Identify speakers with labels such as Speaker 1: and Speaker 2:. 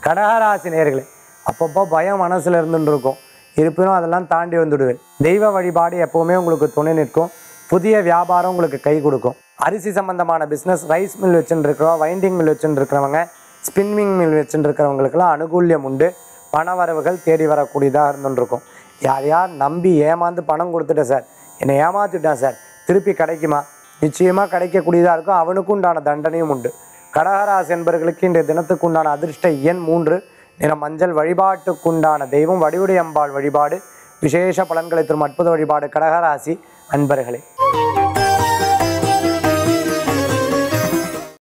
Speaker 1: கடகராசி நேர்களே அப்பப்போ பயம் மனசுல இருந்துட்டு இருக்கும் இருப்பினும் அதெல்லாம் தாண்டி வந்துடுவேன் தெய்வ வழிபாடு எப்பவுமே உங்களுக்கு துணை நிற்கும் புதிய வியாபாரம் உங்களுக்கு கை கொடுக்கும் அரிசி சம்பந்தமான பிஸ்னஸ் ரைஸ் மில் வச்சுட்டு இருக்கிறோம் வைண்டிங் மில் வச்சுட்டு இருக்கிறவங்க ஸ்பின்னிங் மில் வச்சுட்டு இருக்கிறவங்களுக்கெல்லாம் அனுகூல்யம் உண்டு பண வரவுகள் தேடி வரக்கூடியதாக இருந்துட்டு இருக்கும் யார் யார் நம்பி ஏமாந்து பணம் கொடுத்துட்டேன் சார் என்னை ஏமாத்திட்டான் சார் திருப்பி கிடைக்குமா நிச்சயமாக கிடைக்கக்கூடியதாக இருக்கும் அவனுக்கு உண்டான தண்டனையும் உண்டு கடகராசி என்பவர்களுக்கு இன்றைய தினத்துக்கு உண்டான அதிர்ஷ்ட எண் மூன்று நிற மஞ்சள் வழிபாட்டுக்குண்டான தெய்வம் வடிவுடைய அம்பாள் வழிபாடு விசேஷ பலன்களை தரும் அற்புத வழிபாடு கடகராசி அன்பர்களே